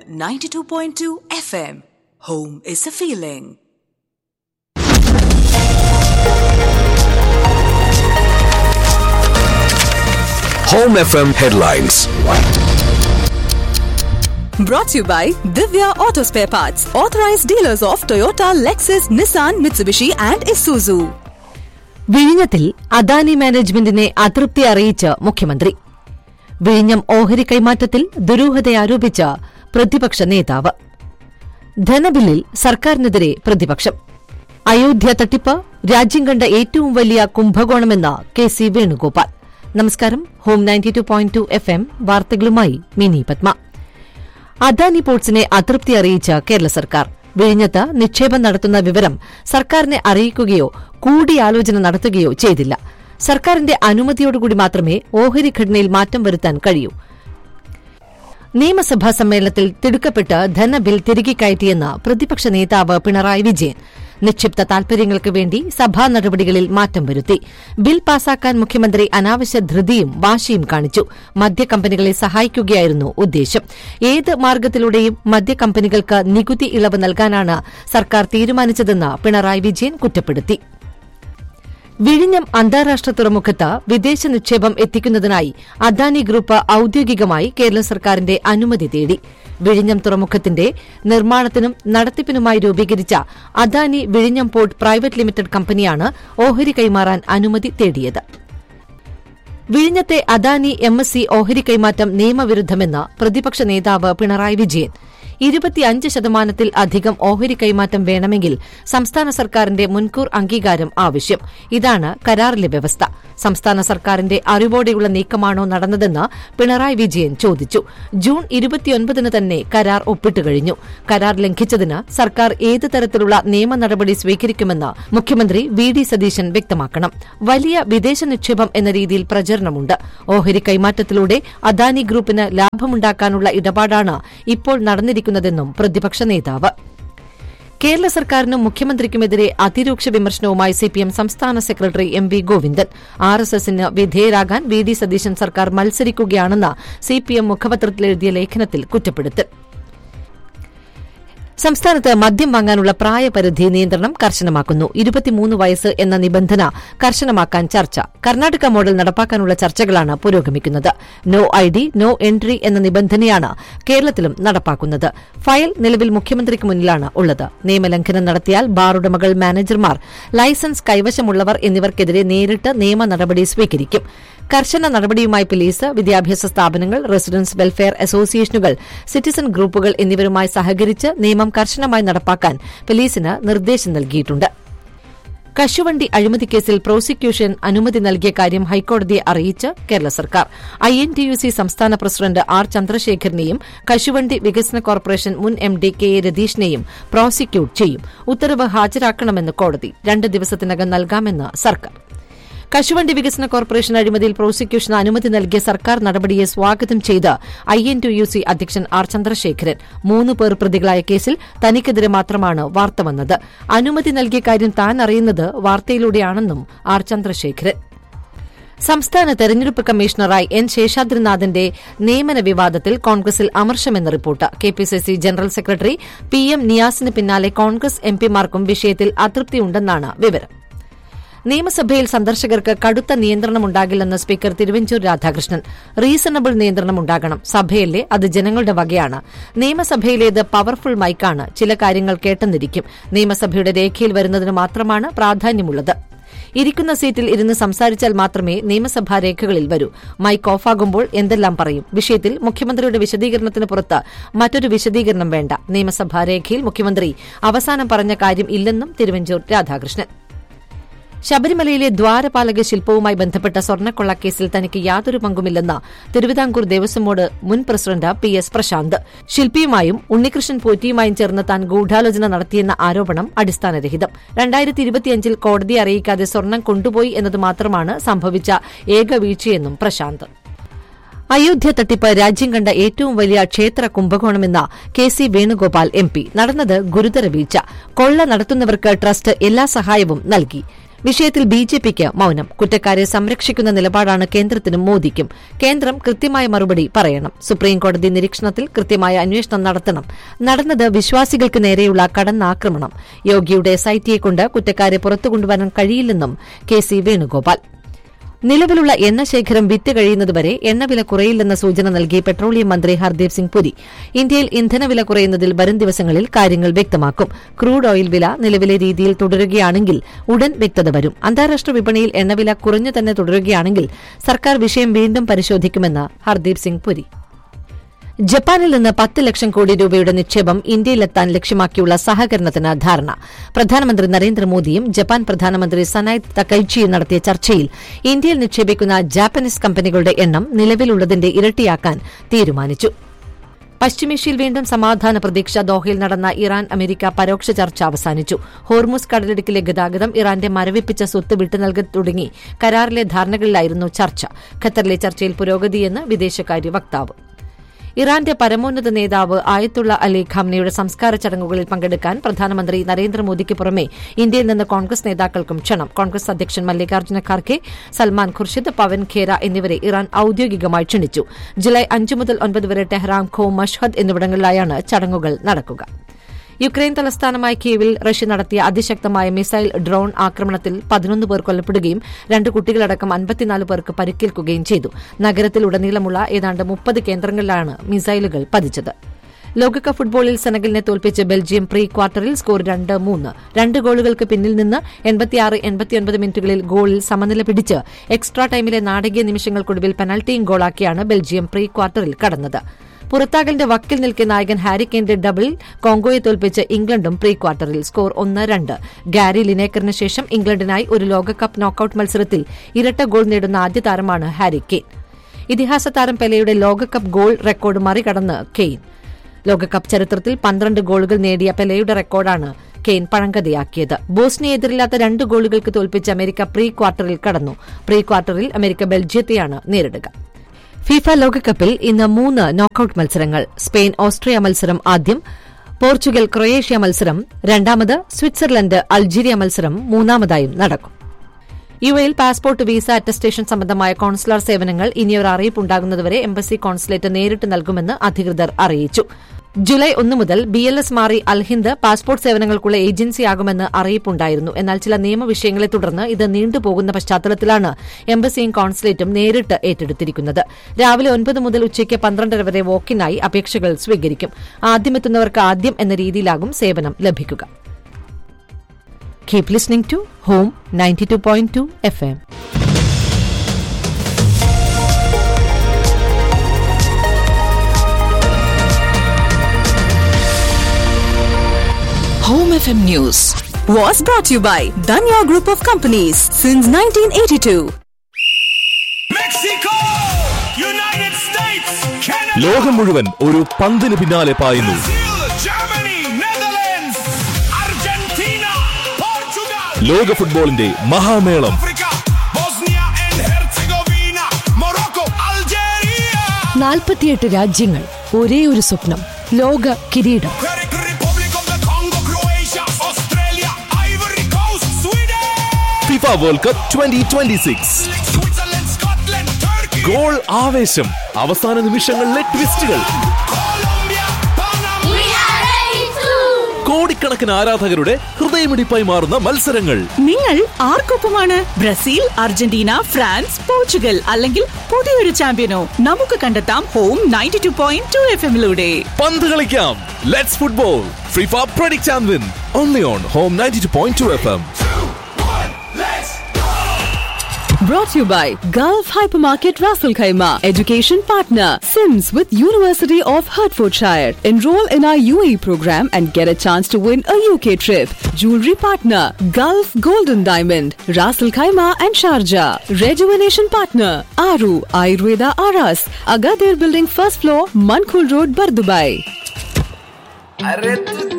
92.2 FM. Home is a feeling. Home FM headlines. Brought to you by Divya Auto Spare Parts, authorized dealers of Toyota, Lexus, Nissan, Mitsubishi, and Isuzu. വിഴിഞ്ഞത്തിൽ Adani മാനേജ്മെന്റിനെ അതൃപ്തി അറിയിച്ച് മുഖ്യമന്ത്രി വിഴിഞ്ഞം ഓഹരി കൈമാറ്റത്തിൽ ദുരൂഹതയാരോപിച്ച് പ്രതിപക്ഷ നേതാവ് ധനബില്ലിൽ സർക്കാരിനെതിരെ പ്രതിപക്ഷം അയോധ്യ തട്ടിപ്പ് രാജ്യം കണ്ട ഏറ്റവും വലിയ കുംഭകോണമെന്ന് കെ സി വേണുഗോപാൽ നമസ്കാരം Home ninety two point two F M വാർത്തകളുമായി മിനി പത്മ അദാനി പോർട്സിനെ അതൃപ്തി അറിയിച്ച കേരള സർക്കാർ വിഴിഞ്ഞത്ത് നിക്ഷേപം നടത്തുന്ന വിവരം സർക്കാരിനെ അറിയിക്കുകയോ കൂടിയാലോചന നടത്തുകയോ ചെയ്തില്ല സർക്കാരിന്റെ അനുമതിയോടുകൂടി മാത്രമേ ഓഹരി ഘടനയിൽ മാറ്റം വരുത്താൻ കഴിയൂ നിയമസഭാ സമ്മേളനത്തിൽ തിടുക്കപ്പെട്ട് ധനബിൽ തിരികെ കയറ്റിയെന്ന് പ്രതിപക്ഷ നേതാവ് പിണറായി വിജയൻ നിക്ഷിപ്ത താൽപര്യങ്ങൾക്ക് വേണ്ടി സഭാ നടപടികളിൽ മാറ്റം വരുത്തി ബിൽ പാസാക്കാൻ മുഖ്യമന്ത്രി അനാവശ്യ ധൃതിയും വാശിയും കാണിച്ചു മദ്യകമ്പനികളെ സഹായിക്കുകയായിരുന്നു ഉദ്ദേശം ഏത് മാർഗത്തിലൂടെയും മദ്യകമ്പനികൾക്ക് നികുതി ഇളവ് നൽകാനാണ് സർക്കാർ തീരുമാനിച്ചതെന്ന് പിണറായി വിജയൻ കുറ്റപ്പെടുത്തി വിഴിഞ്ഞം അന്താരാഷ്ട്ര തുറമുഖത്ത് വിദേശ നിക്ഷേപം എത്തിക്കുന്നതിനായി അദാനി ഗ്രൂപ്പ് ഔദ്യോഗികമായി കേരള സർക്കാരിന്റെ അനുമതി തേടി വിഴിഞ്ഞം തുറമുഖത്തിന്റെ നിർമ്മാണത്തിനും നടത്തിപ്പിനുമായി രൂപീകരിച്ച അദാനി വിഴിഞ്ഞം പോർട്ട് പ്രൈവറ്റ് ലിമിറ്റഡ് കമ്പനിയാണ് ഓഹരി കൈമാറാൻ അനുമതി തേടിയത് വിഴിഞ്ഞത്തെ അദാനി എം എസ് സി ഓഹരി കൈമാറ്റം നിയമവിരുദ്ധമെന്ന് പ്രതിപക്ഷ നേതാവ് പിണറായി വിജയൻ ഇരുപത്തിയഞ്ച് ശതമാനത്തിൽ അധികം ഓഹരി കൈമാറ്റം വേണമെങ്കിൽ സംസ്ഥാന സർക്കാരിന്റെ മുൻകൂർ അംഗീകാരം ആവശ്യം ഇതാണ് കരാറിലെ വ്യവസ്ഥ സംസ്ഥാന സർക്കാരിന്റെ അറിവോടെയുള്ള നീക്കമാണോ നടന്നതെന്ന് പിണറായി വിജയൻ ചോദിച്ചു ജൂൺ ഇരുപത്തിയൊൻപതിന് തന്നെ കരാർ ഒപ്പിട്ട് കഴിഞ്ഞു കരാർ ലംഘിച്ചതിന് സർക്കാർ ഏത് തരത്തിലുള്ള നിയമ നടപടി സ്വീകരിക്കുമെന്ന് മുഖ്യമന്ത്രി വി ഡി സതീശൻ വ്യക്തമാക്കണം വലിയ വിദേശ നിക്ഷേപം എന്ന രീതിയിൽ പ്രചരണമുണ്ട് ഓഹരി കൈമാറ്റത്തിലൂടെ അദാനി ഗ്രൂപ്പിന് ലാഭമുണ്ടാക്കാനുള്ള ഇടപാടാണ് ഇപ്പോൾ നടന്നിരിക്കുന്നതെന്നും പ്രതിപക്ഷ നേതാവ് കേരള സർക്കാരിനും മുഖ്യമന്ത്രിക്കുമെതിരെ അതിരൂക്ഷ വിമർശനവുമായി സിപിഎം സംസ്ഥാന secretary M V Govindan R S എസിന് വിധേയരാകാൻ വി ഡി സതീശൻ സർക്കാർ മത്സരിക്കുകയാണെന്ന് സിപിഎം മുഖപത്രത്തിലെഴുതിയ ലേഖനത്തിൽ കുറ്റപ്പെടുത്തി സംസ്ഥാനത്ത് മദ്യം വാങ്ങാനുള്ള പ്രായപരിധി നിയന്ത്രണം കർശനമാക്കുന്നു ഇരുപത്തിമൂന്ന് വയസ്സ് എന്ന നിബന്ധന കർശനമാക്കാൻ ചർച്ച കർണാടക മോഡൽ നടപ്പാക്കാനുള്ള ചർച്ചകളാണ് പുരോഗമിക്കുന്നത് no I D no entry എന്ന നിബന്ധനയാണ് കേരളത്തിലും നടപ്പാക്കുന്നത് ഫയൽ നിലവിൽ മുഖ്യമന്ത്രിക്ക് മുന്നിലാണ് ഉള്ളത് നിയമലംഘനം നടത്തിയാൽ ബാർ ഉടമകൾ മാനേജർമാർ ലൈസൻസ് കൈവശമുള്ളവർ എന്നിവർക്കെതിരെ നേരിട്ട് നിയമ നടപടി സ്വീകരിക്കും കർശന നടപടിയുമായി പോലീസ് വിദ്യാഭ്യാസ സ്ഥാപനങ്ങൾ റെസിഡൻസ് വെൽഫെയർ അസോസിയേഷനുകൾ സിറ്റിസൺ ഗ്രൂപ്പുകൾ എന്നിവരുമായി സഹകരിച്ച് നിയമം കർശനമായി നടപ്പാക്കാൻ പോലീസിന് നിർദ്ദേശം നൽകിയിട്ടുണ്ട് കശുവണ്ടി അഴിമതി കേസിൽ പ്രോസിക്യൂഷൻ അനുമതി നൽകിയ കാര്യം ഹൈക്കോടതിയെ അറിയിച്ച് കേരള സർക്കാർ I N T U C സംസ്ഥാന പ്രസിഡന്റ് ആർ ചന്ദ്രശേഖരനെയും കശുവണ്ടി വികസന കോർപ്പറേഷൻ മുൻ എം ഡി കെ എ രതീഷിനെയും പ്രോസിക്യൂട്ട് ചെയ്യും ഉത്തരവ് ഹാജരാക്കണമെന്ന് കോടതി രണ്ട് ദിവസത്തിനകം നൽകാമെന്ന് സർക്കാർ കശുവണ്ടി വികസന കോർപ്പറേഷൻ അഴിമതിയിൽ പ്രോസിക്യൂഷന് അനുമതി നൽകിയ സർക്കാർ നടപടിയെ സ്വാഗതം ചെയ്ത് I N T U C അധ്യക്ഷൻ ആർ ചന്ദ്രശേഖരൻ മൂന്ന് പേർ പ്രതികളായ കേസിൽ തനിക്കെതിരെ മാത്രമാണ് വാർത്ത വന്നത് അനുമതി നൽകിയ കാര്യം താൻ അറിയുന്നത് വാർത്തയിലൂടെയാണെന്നും ആർ ചന്ദ്രശേഖരൻ സംസ്ഥാന തെരഞ്ഞെടുപ്പ് കമ്മീഷണറായി എൻ ശേഷാദ്രിനാഥിന്റെ നിയമന വിവാദത്തിൽ കോൺഗ്രസിൽ അമർഷമെന്ന report KPCC general secretary P M നിയാസിന് പിന്നാലെ കോൺഗ്രസ് എംപിമാർക്കും വിഷയത്തിൽ അതൃപ്തിയുണ്ടെന്നാണ് വിവരം നിയമസഭയിൽ സന്ദർശകർക്ക് കടുത്ത നിയന്ത്രണമുണ്ടാകില്ലെന്ന് സ്പീക്കർ തിരുവഞ്ചൂർ രാധാകൃഷ്ണൻ റീസണബിൾ നിയന്ത്രണം ഉണ്ടാകണം സഭയല്ലേ അത് ജനങ്ങളുടെ വകയാണ് നിയമസഭയിലേത് പവർഫുൾ മൈക്കാണ് ചില കാര്യങ്ങൾ കേട്ടെന്നിരിക്കും നിയമസഭയുടെ രേഖയിൽ വരുന്നതിന് മാത്രമാണ് പ്രാധാന്യമുള്ളത് ഇരിക്കുന്ന സീറ്റിൽ ഇരുന്ന് സംസാരിച്ചാൽ മാത്രമേ നിയമസഭാ രേഖകളിൽ വരൂ മൈക്ക് ഓഫാകുമ്പോൾ എന്തെല്ലാം പറയും വിഷയത്തിൽ മുഖ്യമന്ത്രിയുടെ വിശദീകരണത്തിന് പുറത്ത് മറ്റൊരു വിശദീകരണം വേണ്ട നിയമസഭാ രേഖയിൽ മുഖ്യമന്ത്രി അവസാനം പറഞ്ഞ കാര്യം ഇല്ലെന്നും തിരുവഞ്ചൂർ രാധാകൃഷ്ണൻ ശബരിമലയിലെ ദ്വാരപാലക ശില്പവുമായി ബന്ധപ്പെട്ട സ്വർണ്ണക്കൊള്ളക്കേസിൽ തനിക്ക് യാതൊരു പങ്കുമില്ലെന്ന് തിരുവിതാംകൂർ ദേവസ്വം ബോർഡ് മുൻ പ്രസിഡന്റ് പി എസ് പ്രശാന്ത് ശില്പിയുമായും ഉണ്ണികൃഷ്ണൻ പോറ്റിയുമായും ചേർന്ന് താൻ ഗൂഢാലോചന നടത്തിയെന്ന ആരോപണം അടിസ്ഥാനരഹിതം രണ്ടായിരത്തി ഇരുപത്തിയഞ്ചിൽ കോടതിയെ അറിയിക്കാതെ സ്വർണം കൊണ്ടുപോയി എന്നത് മാത്രമാണ് സംഭവിച്ച ഏക വീഴ്ചയെന്നും പ്രശാന്ത് അയോധ്യ തട്ടിപ്പ് രാജ്യം കണ്ട ഏറ്റവും വലിയ ക്ഷേത്ര കുംഭകോണമെന്ന K C Venugopal M P നടന്നത് ഗുരുതര വീഴ്ച കൊള്ള നടത്തുന്നവർക്ക് ട്രസ്റ്റ് എല്ലാ സഹായവും നൽകി വിഷയത്തിൽ ബി ജെ പിക്ക് മൌനം കുറ്റക്കാരെ സംരക്ഷിക്കുന്ന നിലപാടാണ് കേന്ദ്രത്തിനും മോദിക്കും കേന്ദ്രം കൃത്യമായ മറുപടി പറയണം സുപ്രീംകോടതി നിരീക്ഷണത്തിൽ കൃത്യമായ അന്വേഷണം നടത്തണം നടന്നത് വിശ്വാസികൾക്ക് നേരെയുള്ള കടന്നാക്രമണം യോഗിയുടെ സൈറ്റിയെ കൊണ്ട് കുറ്റക്കാരെ പുറത്തുകൊണ്ടുവരാൻ കഴിയില്ലെന്നും കെ സി വേണുഗോപാൽ നിലവിലുള്ള എണ്ണശേഖരം വിറ്റ് കഴിയുന്നതുവരെ എണ്ണവില കുറയില്ലെന്ന സൂചന നൽകി പെട്രോളിയം മന്ത്രി ഹർദീപ് സിംഗ് പുരി ഇന്ത്യയിൽ ഇന്ധനവില കുറയുന്നതിൽ വരും ദിവസങ്ങളിൽ കാര്യങ്ങൾ വ്യക്തമാക്കും ക്രൂഡ് ഓയിൽ വില നിലവിലെ രീതിയിൽ തുടരുകയാണെങ്കിൽ ഉടൻ വ്യക്തത വരും അന്താരാഷ്ട്ര വിപണിയിൽ എണ്ണവില കുറഞ്ഞു തന്നെ തുടരുകയാണെങ്കിൽ സർക്കാർ വിഷയം വീണ്ടും പരിശോധിക്കുമെന്ന് ഹർദീപ് സിംഗ് പുരി ജപ്പാനിൽ നിന്ന് പത്ത് ലക്ഷം കോടി രൂപയുടെ നിക്ഷേപം ഇന്ത്യയിലെത്താൻ ലക്ഷ്യമാക്കിയുള്ള സഹകരണത്തിന് ധാരണ പ്രധാനമന്ത്രി നരേന്ദ്രമോദിയും ജപ്പാൻ പ്രധാനമന്ത്രി സനായ് തക്കൈച്ചിയും നടത്തിയ ചർച്ചയിൽ ഇന്ത്യയിൽ നിക്ഷേപിക്കുന്ന ജാപ്പനീസ് കമ്പനികളുടെ എണ്ണം നിലവിലുള്ളതിന്റെ ഇരട്ടിയാക്കാൻ തീരുമാനിച്ചു പശ്ചിമേഷ്യയിൽ വീണ്ടും സമാധാന പ്രതീക്ഷ ദോഹയിൽ നടന്ന ഇറാൻ അമേരിക്ക പരോക്ഷ ചർച്ച അവസാനിച്ചു ഹോർമുസ് കടലിടുക്കിലെ ഗതാഗതം ഇറാന്റെ മരവിപ്പിച്ച സ്വത്ത് വിട്ടുനൽകി തുടങ്ങി കരാറിലെ ധാരണകളിലായിരുന്നു ചർച്ച ഖത്തറിലെ ചർച്ചയിൽ പുരോഗതിയെന്ന് വിദേശകാര്യ വക്താവ് ഇറാന്റെ പരമോന്നത നേതാവ് ആയത്തുള്ള അലി ഖാംനയുടെ സംസ്കാര ചടങ്ങുകളിൽ പങ്കെടുക്കാൻ പ്രധാനമന്ത്രി നരേന്ദ്രമോദിക്ക് പുറമെ ഇന്ത്യയിൽ നിന്ന് കോൺഗ്രസ് നേതാക്കൾക്കും ക്ഷണം കോൺഗ്രസ് അധ്യക്ഷൻ മല്ലികാർജ്ജുന ഖാർഗെ സൽമാൻ ഖുർഷിദ് പവൻ ഖേര എന്നിവരെ ഇറാൻ ഔദ്യോഗികമായി ക്ഷണിച്ചു ജൂലൈ അഞ്ച് മുതൽ ഒൻപത് വരെ ടെഹ്റാൻ ഖോ മഷ്ഹദ് എന്നിവിടങ്ങളിലായാണ് ചടങ്ങുകൾ നടക്കുക യുക്രൈൻ തലസ്ഥാനമായ കീവിൽ റഷ്യ നടത്തിയ അതിശക്തമായ മിസൈൽ ഡ്രോൺ ആക്രമണത്തിൽ പതിനൊന്ന് പേർ കൊല്ലപ്പെടുകയും രണ്ട് കുട്ടികളടക്കം അൻപത്തിനാല് പേർക്ക് പരിക്കേൽക്കുകയും ചെയ്തു നഗരത്തിൽ ഉടനീളമുള്ള ഏതാണ്ട് മുപ്പത് കേന്ദ്രങ്ങളിലാണ് മിസൈലുകൾ പതിച്ചത് ലോകകപ്പ് ഫുട്ബോളിൽ സെനഗലിനെ തോൽപ്പിച്ച് ബെൽജിയം പ്രീ ക്വാർട്ടറിൽ സ്കോർ രണ്ട് മൂന്ന് രണ്ട് ഗോളുകൾക്ക് പിന്നിൽ നിന്ന് എൺപത്തിയാറ് എൺപത്തിയൊൻപത് മിനിറ്റുകളിൽ ഗോളിൽ സമനില പിടിച്ച് എക്സ്ട്രാ ടൈമിലെ നാടകീയ നിമിഷങ്ങൾക്കൊടുവിൽ പെനൽറ്റിയും ഗോളാക്കിയാണ് ബെൽജിയം പ്രീ ക്വാർട്ടറിൽ കടന്നത് പുറത്താകലിന്റെ വക്കിൽ നിൽക്കെ നായകൻ ഹാരി കെയിന്റെ ഡബിൾ കോങ്കോയെ തോൽപ്പിച്ച് ഇംഗ്ലണ്ടും പ്രീ ക്വാർട്ടറിൽ സ്കോർ ഒന്ന് രണ്ട് ഗാരി ലിനേക്കറിന് ശേഷം ഇംഗ്ലണ്ടിനായി ഒരു ലോകകപ്പ് നോക്കൌട്ട് മത്സരത്തിൽ ഇരട്ട ഗോൾ നേടുന്ന ആദ്യ താരമാണ് ഹാരി കെയ്ൻ ഇതിഹാസ താരം പെലെയുടെ ലോകകപ്പ് ഗോൾ റെക്കോർഡ് മറികടന്ന് കെയ്ൻ ലോകകപ്പ് ചരിത്രത്തിൽ പന്ത്രണ്ട് ഗോളുകൾ നേടിയ പെലെയുടെ റെക്കോർഡാണ് കെയ്ൻ പഴങ്കഥയാക്കിയത് ബോസ്നിയെ എതിരില്ലാത്ത രണ്ട് ഗോളുകൾക്ക് തോൽപ്പിച്ച് അമേരിക്ക പ്രീ ക്വാർട്ടറിൽ കടന്നു പ്രീ ക്വാർട്ടറിൽ അമേരിക്ക ബെൽജിയത്തെയാണ് നേരിടുക ഫിഫ ലോകകപ്പിൽ ഇന്ന് മൂന്ന് നോക്കൌട്ട് മത്സരങ്ങൾ സ്പെയിൻ ഓസ്ട്രിയ മത്സരം ആദ്യം പോർച്ചുഗൽ ക്രൊയേഷ്യ മത്സരം രണ്ടാമത് സ്വിറ്റ്സർലൻഡ് അൾജീരിയ മത്സരം മൂന്നാമതായും നടക്കും യു എയിൽ പാസ്പോർട്ട് വിസ അറ്റസ്റ്റേഷൻ സംബന്ധമായ കോൺസുലർ സേവനങ്ങൾ ഇനിയൊരു അറിയിപ്പ് ഉണ്ടാകുന്നതുവരെ എംബസി കോൺസുലേറ്റ് നേരിട്ട് നൽകുമെന്ന് അധികൃതർ അറിയിച്ചു ജൂലൈ ഒന്ന് മുതൽ ബി എൽ എസ് മാറി അൽഹിന്ദ് പാസ്പോർട്ട് സേവനങ്ങൾക്കുള്ള ഏജൻസിയാകുമെന്ന് അറിയിപ്പുണ്ടായിരുന്നു എന്നാൽ ചില നിയമവിഷയങ്ങളെ തുടർന്ന് ഇത് നീണ്ടുപോകുന്ന പശ്ചാത്തലത്തിലാണ് എംബസിയും കോൺസുലേറ്റും നേരിട്ട് ഏറ്റെടുത്തിരിക്കുന്നത് രാവിലെ ഒൻപത് മുതൽ ഉച്ചയ്ക്ക് പന്ത്രണ്ടര വരെ വോക്കിനായി അപേക്ഷകൾ സ്വീകരിക്കും ആദ്യമെത്തുന്നവർക്ക് ആദ്യം എന്ന രീതിയിലാകും സേവനം ലഭിക്കുക keep listening to Home ninety two point two F M Home FM News was brought to you by Danya Group of Companies since 1982. Mexico! United States, Canada, ലോകം മുഴുവൻ ഒരു പന്തിന് പിന്നാലെ പായുന്നു Brazil, Germany, Netherlands, Argentina, Portugal, ലോക ഫുട്ബോളിന്റെ മഹാമേളം Africa, Bosnia and Herzegovina, Morocco, Algeria, നാൽപ്പത്തിയെട്ട് രാജ്യങ്ങൾ ഒരേ ഒരു സ്വപ്നം ലോക കിരീടം Czech Republic of the Congo, Croatia, Australia, Ivory Coast, Sweden, FIFA world cup twenty twenty six Switzerland, Scotland, Turkey, goal ആവേശം അവസാന നിമിഷങ്ങളിലെ ട്വിസ്റ്റുകൾ Colombia, Panama, കോടിക്കണക്കിന് ആരാധകരുടെ ഹൃദയമിടിപ്പായി മാറുന്ന മത്സരങ്ങൾ നിങ്ങൾ ആർക്കൊപ്പമാണ് ബ്രസീൽ അർജന്റീന ഫ്രാൻസ് പോർച്ചുഗൽ അല്ലെങ്കിൽ പുതിയൊരു ചാമ്പ്യനോ നമുക്ക് കണ്ടെത്താം Home ninety two point two F എമ്മിലൂടെ പന്ത് കളിക്കാം let's football FIFA predict and win only on Home ninety two point two F M Brought to you by Gulf Hypermarket Raffle Khaima, education partner, Sims with University of Hertfordshire. Enroll in our UAE program and get a chance to win a UK trip. Jewelry partner, Gulf Golden Diamond, Raffle Khaima and Sharjah. Rejuvenation partner, Aru Ayurveda Aras, Agadir Building first floor, Mankul Road, Bardubai. अरे तू